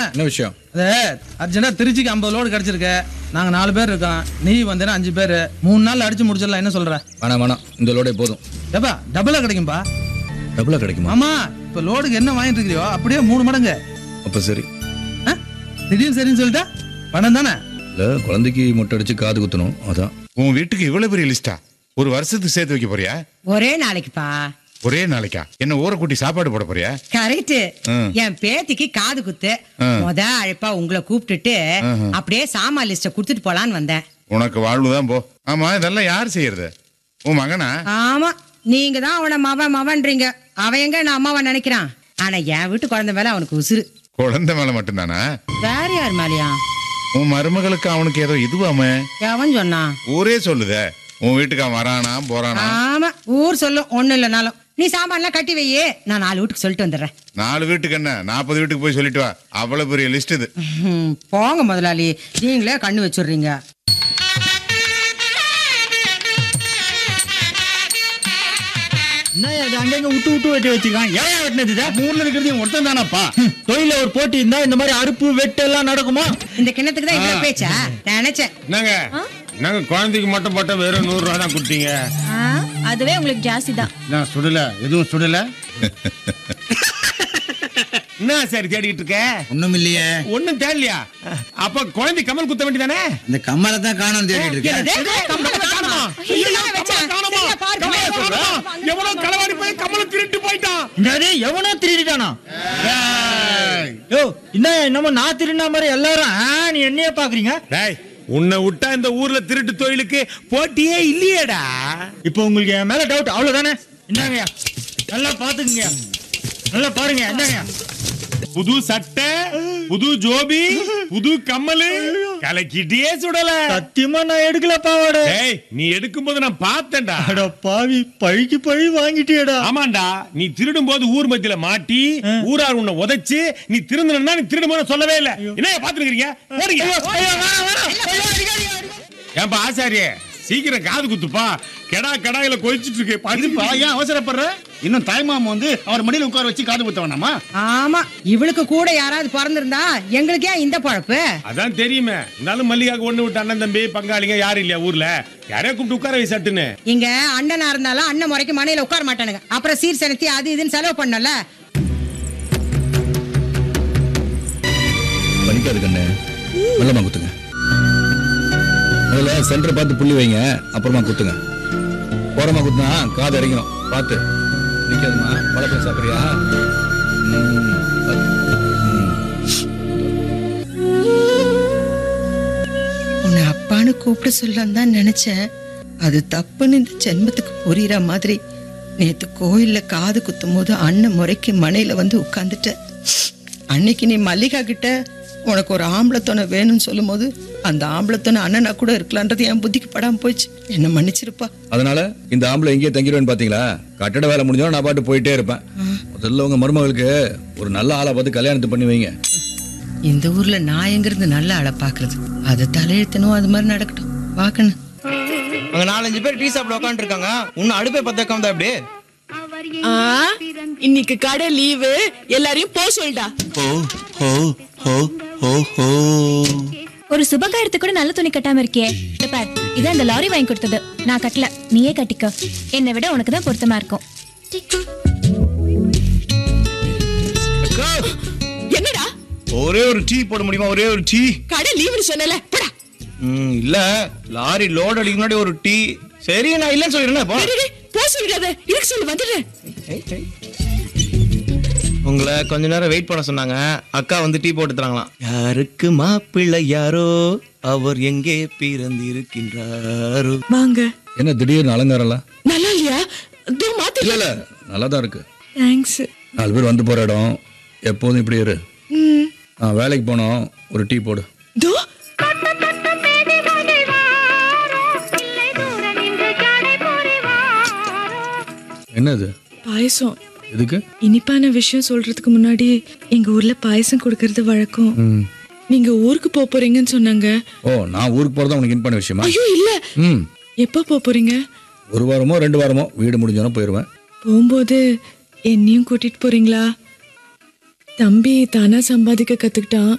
என்ன விஷயம் அது அர்ஜென்டா திருச்சிக்கு ஐம்பது லோடு கிடைச்சிருக்கு நாங்க நாலு பேர் இருக்கோம் நீ வந்தேன்னா அஞ்சு பேர் மூணு நாள் அடிச்சு முடிச்சிடலாம் என்ன சொல்ற வேணாம் வேணாம் இந்த லோடே போதும் ஏப்பா டபுளா கிடைக்கும்பா டபுளாக கிடைக்குமா ஆமா இப்ப லோடுக்கு என்ன வாங்கிட்டு இருக்கிறியோ அப்படியே மூணு மடங்கு அப்போ சரி ஆ? திடீர்னு சரின்னு சொல்லிட்டா பணம் தானே இல்லை குழந்தைக்கு மொட்டை அடிச்சு காது குத்தணும் அதான் உன் வீட்டுக்கு இவ்வளவு பெரிய லிஸ்டா ஒரு வருஷத்துக்கு சேர்த்து வைக்க போறியா ஒரே நாளைக்குப்பா ஒரே நாளைக்கா என்ன ஊரை கூட்டி சாப்பாடு போட போறியா கரெக்ட் ம். என் பேத்திக்கு காது குத்து ம். முத அழைப்பா உங்களை கூப்பிட்டுட்டு அப்படியே சாமான் லிஸ்ட குடுத்துட்டு போலான்னு வந்தேன் உனக்கு வாழ்வுதான் போ ஆமா இதெல்லாம் யார் செய்யறது உன் மகனா ஆமா நீங்க தான் அவனை மவன் மவன்றீங்க அவன் எங்க நான் அம்மாவை நினைக்கிறான் ஆனா என் வீட்டு குழந்தை மேல அவனுக்கு உசுரு குழந்தை மேல மட்டும்தானா வேற யார் மேலயா உன் மருமகளுக்கு அவனுக்கு ஏதோ இதுவாம எவன் சொன்னான் ஊரே சொல்லுதே உன் வீட்டுக்கு அவன் வரானா போறானா ஆமா ஊர் சொல்லும் ஒண்ணு இல்லைனாலும் நீ சாமான்லாம் கட்டி வையே நான் நாலு வீட்டுக்கு சொல்லிட்டு வந்துடுறேன் நாலு வீட்டுக்கு என்ன நாற்பது வீட்டுக்கு போய் சொல்லிட்டு வா அவ்வளவு பெரிய லிஸ்ட் இது ம், போங்க முதலாளி நீங்களே கண்ணு வச்சுடுறீங்க என்ன இது அங்கங்க விட்டு விட்டு வெட்டி வச்சிருக்கான் ஏன் வெட்டினது இதை? ஊர்ல இருக்கிறது ஒருத்தன் தானப்பா தொழில ஒரு போட்டி இருந்தா இந்த மாதிரி அறுப்பு வெட்டு எல்லாம் நடக்குமா இந்த கிண்ணத்துக்கு தான் இவ்வளவு பேச்சா நினைச்சேன் என்னங்க நாங்க குழந்தைக்கு மட்டும் போட்ட வெறும் நூறு ரூபா தான் கொடுத்தீங்க ஆ, அதுவே உங்களுக்கு ஜாஸ்தி தான் நான் சுடல எதுவும் சுடல என்ன சரி தேடிட்டு இருக்க ஒண்ணும் இல்லையே ஒண்ணும் தேடலையா அப்ப குழந்தை கமல் குத்த வேண்டியதானே இந்த கம்மலை தான் காணும் தேடிட்டு இருக்கேன் என்னது? கம்பளத்தை காணுமா? இங்கதான் வச்சேன். சரியா பாருங்க. எவ்வளவு களவாடி போய் கமல திருட்டு போயிட்டான் என்னது எவனோ திருடிட்டானா யோ என்ன என்னமோ நான் திருடின மாதிரி எல்லாரும் ஆ, நீ என்னைய பாக்குறீங்க டேய் உன்னை விட்டா இந்த ஊர்ல திருட்டு தொழிலுக்கு போட்டியே இல்லையேடா இப்போ உங்களுக்கு என் மேல டவுட் அவ்வளவுதானே என்னங்கய்யா நல்லா பாத்துக்குங்க நல்லா பாருங்க என்னங்கய்யா புது சட்டை புது ஜோபி புது கம்மலு கலக்கிட்டே சுடல சத்தியமா நான் எடுக்கல பாவாடை டேய் நீ எடுக்கும்போது நான் பார்த்தேன்டா அட பாவி பழிக்கு பழி வாங்கிட்டியடா ஆமாண்டா நீ திருடும் போது ஊர் மத்தியில மாட்டி ஊரார் உன்னை உதைச்சு நீ திருந்தனா நீ திருடும் போது சொல்லவே இல்ல என்ன பாத்துருக்கீங்க போடுங்க ஏன்பா ஆசாரியே சீக்கிரம் காது குத்துப்பா கெடா கடாயில கொதிச்சிட்டு இருக்கு இதுப்பா பாத்து ஏன் அவசரப்படுற இன்னும் தாய்மாமா வந்து அவர் மடியில உட்கார வச்சு காது குத்த வேணாமா ஆமா இவளுக்கு கூட யாராவது பிறந்திருந்தா எங்களுக்கு ஏன் இந்த பழப்பு அதான் தெரியுமே இருந்தாலும் மல்லிகாக்கு ஒண்ணு விட்டு அண்ணன் தம்பி பங்காளிங்க யாரும் இல்லையா ஊர்ல யாரையா கூப்பிட்டு உட்கார வை சட்டுன்னு இங்க அண்ணனா இருந்தாலும் அண்ணன் முறைக்கு மனையில உட்கார மாட்டானுங்க அப்புறம் சீர் செனத்தி அது இதுன்னு செலவு பண்ணல பண்ணிக்காது கண்ணு மெல்லமா குத்துங்க முதல்ல சென்டரை பார்த்து புள்ளி வைங்க அப்புறமா குத்துங்க ஓரமா குத்துனா காது இறங்கிடும் பார்த்து நிக்காதுமா பழப்பழம் சாப்பிட்றியா ம், பார்த்து. ம். உன்னை அப்பான்னு கூப்பிட சொல்லலாம் தான் நினைச்சேன் அது தப்புன்னு இந்த ஜென்மத்துக்கு புரியுற மாதிரி நேத்து கோயில்ல காது குத்தும் போது அண்ணன் முறைக்கு மனையில வந்து உட்கார்ந்துட்ட அன்னைக்கு நீ மல்லிகா கிட்ட உனக்கு ஒரு ஆம்பளத்தொனை வேணும்னு சொல்லும்போது அந்த ஆம்பளத்தொனை அண்ணனா கூட இருக்கலான்றது என் புத்திக்கு படாம போயிடுச்சு என்ன மன்னிச்சிருப்பா அதனால இந்த ஆம்பளை எங்கேயே தங்கிடுவேன்னு பாத்தீங்களா கட்டட வேலை முடிஞ்சோம் நான் பாட்டு போயிட்டே இருப்பேன் முதல்ல உங்க மருமகளுக்கு ஒரு நல்ல ஆளை பார்த்து கல்யாணத்தை பண்ணி வைங்க இந்த ஊர்ல நான் எங்கிருந்து நல்ல ஆளை பாக்குறது அது தலையெழுத்தணும் அது மாதிரி நடக்கட்டும் வாக்கணும் அங்க நாலஞ்சு பேர் டீ சாப்பிட உட்காந்து இருக்காங்க இன்னும் அடுப்பை பத்த வைக்காம அப்படி ஆ, இன்னைக்கு கடை லீவு எல்லாரையும் போ சொல்டா ஹோ ஹோ ஹோ ஹோ ஹோ ஒரு சுபகாரத்துக்கு கூட நல்ல துணி கட்டாம இருக்கே இத பார் இது அந்த லாரி வாங்கி கொடுத்தது நான் கட்டல நீயே கட்டிக்கோ என்னை விட உனக்கு தான் பொருத்தமா இருக்கும் என்னடா ஒரே ஒரு டீ போட முடியுமா ஒரே ஒரு டீ கடை லீவுன்னு சொன்னல போடா ம் இல்ல லாரி லோட் அடிக்க முன்னாடி ஒரு டீ சரி நான் இல்லைன்னு சொல்லிடுறேன் போ டேய், டேய், போ சொல்லிடாத இருக்கு சொல்லு வந்துடுறேன் உங்களை கொஞ்ச நேரம் வெயிட் பண்ண சொன்னாங்க அக்கா வந்து டீ போட்டு தராங்களாம் யாருக்கு மாப்பிள்ளை யாரோ அவர் எங்கே பிறந்திருக்கின்றாரோ வாங்க என்ன திடீர்னு அலங்காரம்லாம் நல்லா இல்லையா தோ மாத்து இல்ல இல்ல நல்லா தான் இருக்கு தேங்க்ஸ் நாலு பேர் வந்து போற இடம் எப்போதும் இப்படி இரு நான் வேலைக்கு போனோம் ஒரு டீ போடு தோ என்னது பாயசம் எதுக்கு இனிப்பான விஷயம் சொல்றதுக்கு முன்னாடி எங்க ஊர்ல பாயசம் கொடுக்கறது வழக்கம் ம். நீங்க ஊருக்கு போக போறீங்கன்னு சொன்னாங்க ஓ நான் ஊருக்கு போறதா உனக்கு இன் பண்ண விஷயமா ஐயோ இல்ல ம் எப்ப போக போறீங்க ஒரு வாரமோ ரெண்டு வாரமோ வீடு முடிஞ்சோன்னா போயிடுவேன் போகும்போது என்னையும் கூட்டிட்டு போறீங்களா தம்பி தானா சம்பாதிக்க கத்துக்கிட்டான்